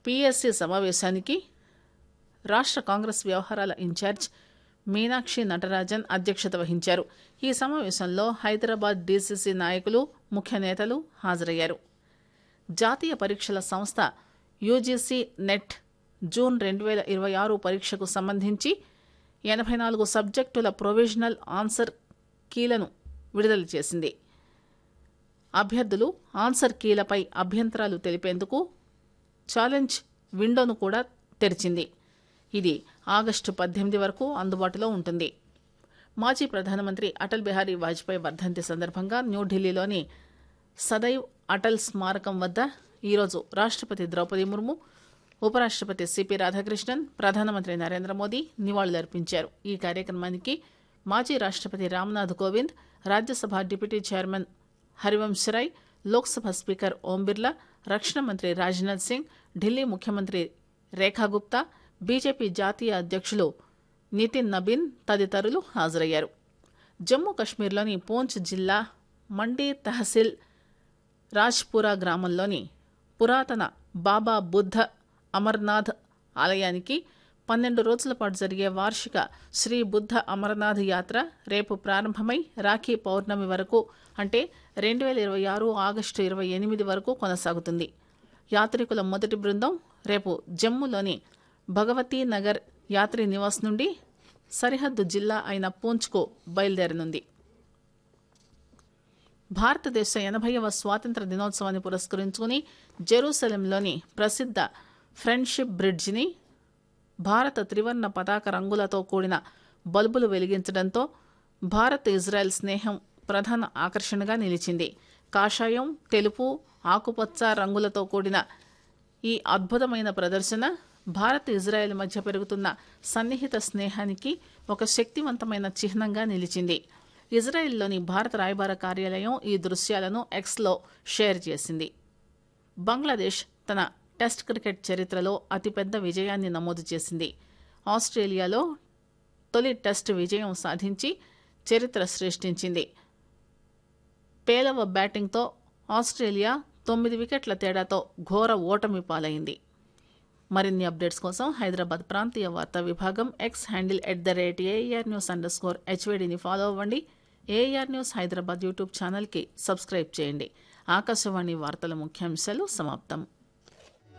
PSC సమావేశానికి రాష్ట్ర కాంగ్రెస్ వ్యవహారాల ఇన్ఛార్జ్ మీనాక్షి నటరాజన్ అధ్యక్షత వహించారు ఈ సమావేశంలో హైదరాబాద్ డీసీసీ నాయకులు ముఖ్య నేతలు హాజరయ్యారు జాతీయ పరీక్షల సంస్థ యూజీసీ నెట్ జూన్ రెండు వేల ఇరవై ఆరు పరీక్షకు సంబంధించి ఎనభై నాలుగు సబ్జెక్టుల ప్రొవిజనల్ ఆన్సర్ కీలను విడుదల చేసింది అభ్యర్థులు ఆన్సర్ కీలపై అభ్యంతరాలు తెలిపేందుకు ఛాలెంజ్ విండోను కూడా తెరిచింది ఇది ఆగస్టు పద్దెనిమిది వరకు అందుబాటులో ఉంటుంది మాజీ ప్రధానమంత్రి అటల్ బిహారీ వాజ్పేయి వర్ధంతి సందర్భంగా న్యూఢిల్లీలోని సదైవ్ అటల్ స్మారకం వద్ద ఈరోజు రాష్ట్రపతి ద్రౌపది ముర్ము ఉపరాష్ట్రపతి సిపి రాధాకృష్ణన్ ప్రధానమంత్రి నరేంద్ర మోదీ నివాళులర్పించారు ఈ కార్యక్రమానికి మాజీ రాష్ట్రపతి Ramnath Kovind Rajya Sabha deputy chairman Harivansh Rai Lok Sabha speaker Om Birla రక్షణ మంత్రి రాజ్నాథ్ సింగ్ ఢిల్లీ ముఖ్యమంత్రి రేఖా గుప్తా బీజేపీ జాతీయ అధ్యక్షులు నితిన్ నబీన్ తదితరులు హాజరయ్యారు జమ్మూ కశ్మీర్లోని పూంచ్ జిల్లా మండీ తహసీల్ రాజ్పురా గ్రామంలోని పురాతన బాబా బుద్ధ అమర్నాథ్ ఆలయానికి పన్నెండు రోజుల పాటు జరిగే వార్షిక శ్రీ బుద్ధ అమర్నాథ్ యాత్ర రేపు ప్రారంభమై రాఖీ పౌర్ణమి వరకు అంటే రెండు వేల ఇరవై ఆరు ఆగస్టు ఇరవై ఎనిమిది వరకు కొనసాగుతుంది యాత్రికుల మొదటి బృందం రేపు జమ్మూలోని భగవతీ నగర్ యాత్రి నివాస్ నుండి సరిహద్దు జిల్లా అయిన పూంచ్కు బయలుదేరనుంది భారతదేశ ఎనభైవ స్వాతంత్ర దినోత్సవాన్ని పురస్కరించుకుని జెరూసలంలోని ప్రసిద్ధ ఫ్రెండ్షిప్ బ్రిడ్జిని భారత త్రివర్ణ పతాక రంగులతో కూడిన బల్బులు వెలిగించడంతో భారత్ ఇజ్రాయెల్ స్నేహం ప్రధాన ఆకర్షణగా నిలిచింది కాషాయం తెలుపు ఆకుపచ్చ రంగులతో కూడిన ఈ అద్భుతమైన ప్రదర్శన భారత్ ఇజ్రాయెల్ మధ్య పెరుగుతున్న సన్నిహిత స్నేహానికి ఒక శక్తివంతమైన చిహ్నంగా నిలిచింది ఇజ్రాయెల్లోని భారత రాయబార కార్యాలయం ఈ దృశ్యాలను ఎక్స్లో షేర్ చేసింది బంగ్లాదేశ్ తన టెస్ట్ క్రికెట్ చరిత్రలో అతిపెద్ద విజయాన్ని నమోదు చేసింది ఆస్ట్రేలియాలో తొలి టెస్ట్ విజయం సాధించి చరిత్ర సృష్టించింది పేలవ బ్యాటింగ్తో ఆస్ట్రేలియా తొమ్మిది వికెట్ల తేడాతో ఘోర ఓటమి పాలైంది మరిన్ని అప్డేట్స్ కోసం హైదరాబాద్ ప్రాంతీయ వార్తా విభాగం X handle at the rate A I R news underscore హెచ్వేడిని ఫాలో అవ్వండి ఏఆర్ న్యూస్ హైదరాబాద్ యూట్యూబ్ ఛానల్కి సబ్స్క్రైబ్ చేయండి ఆకాశవాణి వార్తల ముఖ్యాంశాలు సమాప్తం